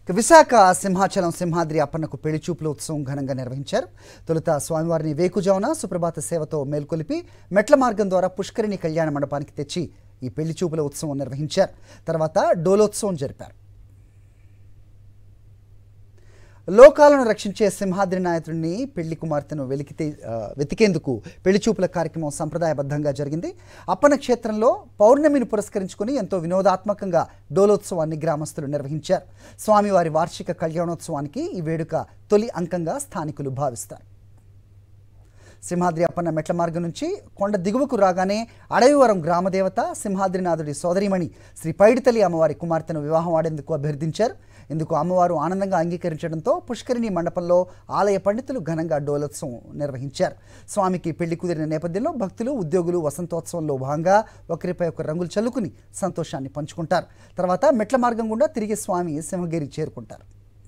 ఇక విశాఖ సింహాచలం సింహాద్రి అప్పన్నకు పెళ్లి చూపుల ఉత్సవం ఘనంగా నిర్వహించారు తొలుత స్వామివారిని వేకుజామున సుప్రభాత సేవతో మేల్కొలిపి మెట్ల మార్గం ద్వారా పుష్కరిణి కళ్యాణ మండపానికి తెచ్చి ఈ పెళ్లి చూపుల ఉత్సవం నిర్వహించారు తర్వాత డోలోత్సవం జరిపారు లోకాలను రక్షించే సింహాద్రి నాయకుడిని పెళ్లి కుమార్తెను వెలికితే ఆ, వెతికేందుకు పెళ్లి చూపుల కార్యక్రమం సంప్రదాయబద్ధంగా జరిగింది అప్పన క్షేత్రంలో పౌర్ణమిని పురస్కరించుకుని ఎంతో వినోదాత్మకంగా డోలోత్సవాన్ని గ్రామస్తులు నిర్వహించారు స్వామివారి వార్షిక కళ్యాణోత్సవానికి ఈ వేడుక తొలి అంకంగా స్థానికులు భావిస్తారు సింహాద్రి అప్పన్న మెట్ల మార్గం నుంచి కొండ దిగువకు రాగానే అడవివరం గ్రామదేవత సింహాద్రినాథుడి సోదరిమణి శ్రీ పైడితల్లి అమ్మవారి కుమార్తెను వివాహం ఆడేందుకు అభ్యర్థించారు ఇందుకు అమ్మవారు ఆనందంగా అంగీకరించడంతో పుష్కరిణి మండపంలో ఆలయ పండితులు ఘనంగా డోలోత్సవం నిర్వహించారు స్వామికి పెళ్లి కుదిరిన నేపథ్యంలో భక్తులు ఉద్యోగులు వసంతోత్సవంలో భాగంగా ఒకరిపై ఒకరు రంగులు చల్లుకుని సంతోషాన్ని పంచుకుంటారు తర్వాత మెట్ల మార్గం గుండా తిరిగి స్వామి సింహగిరి చేరుకుంటారు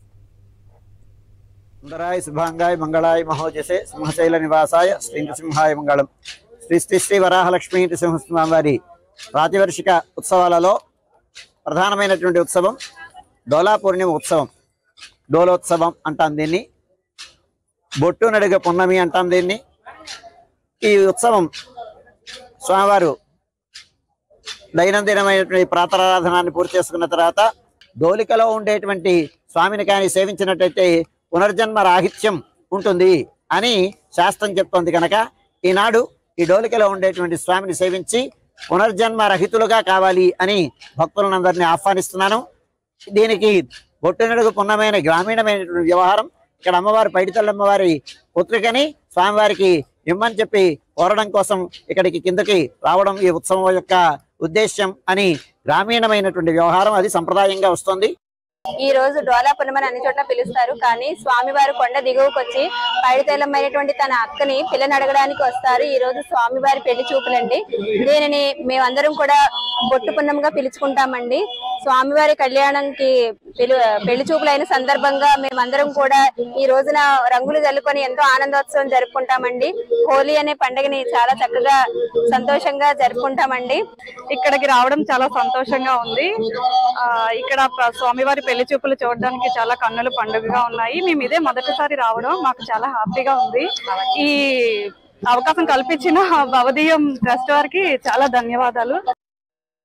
సుందరాయ శుభాంగాయ మంగళాయ మహోజసే సింహశైల నివాసాయ శ్రీ నృసింహాయ మంగళం శ్రీ శ్రీ శ్రీ వరాహలక్ష్మీ నృసింహస్వామి వారి ప్రాతివర్షిక ఉత్సవాలలో ప్రధానమైనటువంటి ఉత్సవం డోలా పూర్ణిమ ఉత్సవం డోలోత్సవం అంటాం దీన్ని బొట్టు నడుగ పున్నమి అంటాం దీన్ని ఈ ఉత్సవం స్వామివారు దైనందినమైనటువంటి ప్రాతరాధనాన్ని పూర్తి చేసుకున్న తర్వాత డోలికలో ఉండేటువంటి స్వామిని కానీ సేవించినట్టయితే పునర్జన్మ రాహిత్యం ఉంటుంది అని శాస్త్రం చెప్తోంది కనుక ఈనాడు ఈ డోలికలో ఉండేటువంటి స్వామిని సేవించి పునర్జన్మ రహితులుగా కావాలి అని భక్తులందరినీ ఆహ్వానిస్తున్నాను దీనికి బొట్టునడుగు పున్నమైన గ్రామీణమైనటువంటి వ్యవహారం ఇక్కడ అమ్మవారి పైడితల్లమ్మవారి పుత్రికని స్వామివారికి ఇమ్మని చెప్పి కోరడం కోసం ఇక్కడికి కిందకి రావడం ఈ ఉత్సవం యొక్క ఉద్దేశ్యం అని గ్రామీణమైనటువంటి వ్యవహారం అది సంప్రదాయంగా వస్తుంది ఈ రోజు డోలా పున్నమని అన్ని చోట్ల పిలుస్తారు కానీ స్వామివారు కొండ దిగువకు వచ్చి పైడితైలమైనటువంటి తన అక్కని పిల్లని అడగడానికి వస్తారు ఈ రోజు స్వామివారి పెళ్లి చూపులండి దీనిని మేమందరం కూడా బొట్టు పున్నముగా పిలుచుకుంటామండి స్వామివారి కళ్యాణంకి పిలు పెళ్లి చూపులైన సందర్భంగా మేమందరం కూడా ఈ రోజున రంగులు జల్లుకొని ఎంతో ఆనందోత్సవం జరుపుకుంటామండి హోలీ అనే పండుగని చాలా చక్కగా సంతోషంగా జరుపుకుంటామండి ఇక్కడికి రావడం చాలా సంతోషంగా ఉంది ఆ ఇక్కడ ప్ర- స్వామివారి పెళ్లి చూపులు చూడడానికి చాలా కన్నుల పండుగగా ఉన్నాయి మేము ఇదే మొదటిసారి రావడం మాకు చాలా హ్యాపీగా ఉంది ఈ అవకాశం కల్పించిన భవదీయం ట్రస్ట్ వారికి చాలా ధన్యవాదాలు